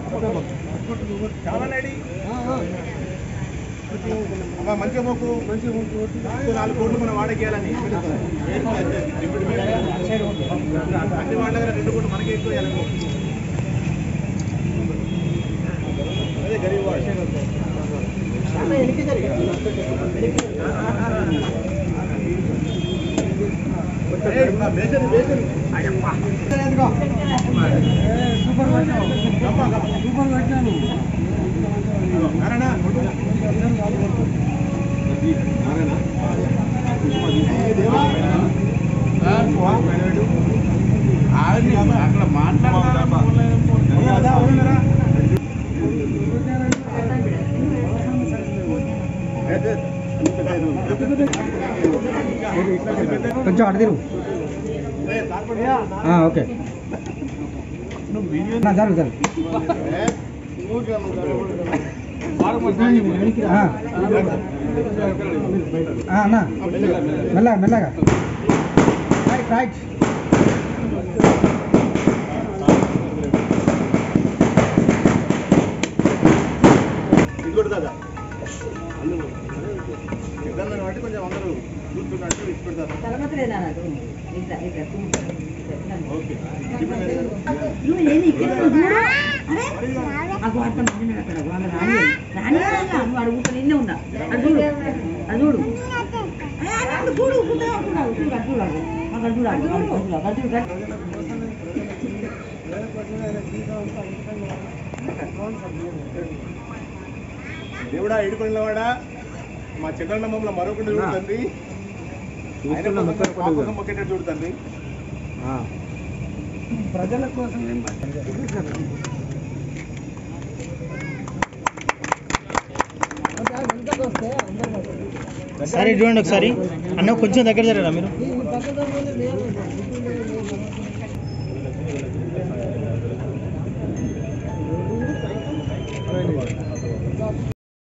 చాలా రెడీ అమ్మా మంచిగా మొక్కు మంచిగా మొక్కు నాలుగు కోట్లు మనం వాడకేయాలని అన్ని వాళ్ళ దగ్గర రెండు కోట్లు మనకే ఎక్కువ ఇవ్వాలి మొక్కు. అదే గరీబ్ వాడు ఏయ్, మా బేసన్ బేసన్ సూపర్ పెట్టాను గప్ప, గప్ప. సూపర్ పెట్టాను నారాయణ, కొట్టు. ఏ దేవా? అక్కడ మాట్లాడతారా అవునా, అవునరా? కొంచెం అడదిరు ఏ, తార్పడియా? ఓకే నా జరుగు జరుగు ఏ, ఊరికే నువ్వు ఆ. ఆ, అన్న మెల్లగా మెల్లగా రైట్ రైట్ ఇది కూడా దాదా ఎక్కడన్నా కాబట్టి కొంచెం అందరూ కూర్చున్నట్టు ఇచ్చి పెడతారు ఓకే ఇప్పుడు మీరు- నిన్నే ఉన్నా అది చూడు అది చూడు చూడు చూడు చూడాలి అక్కడ చూడాలి అక్కడ చూడాలి దేవుడా ఇడుకున్నవాడా మా చిన్న మమ్మల్ని మరొకటి చూడుతుంది ఆయన కోసం మా కోసం మొక్కేటట్టు చూడుతుంది ప్రజల కోసం ఏం సరే చూడండి ఒకసారి అన్న కొంచెం దగ్గర జరగరా మీరు ఈ పక్కన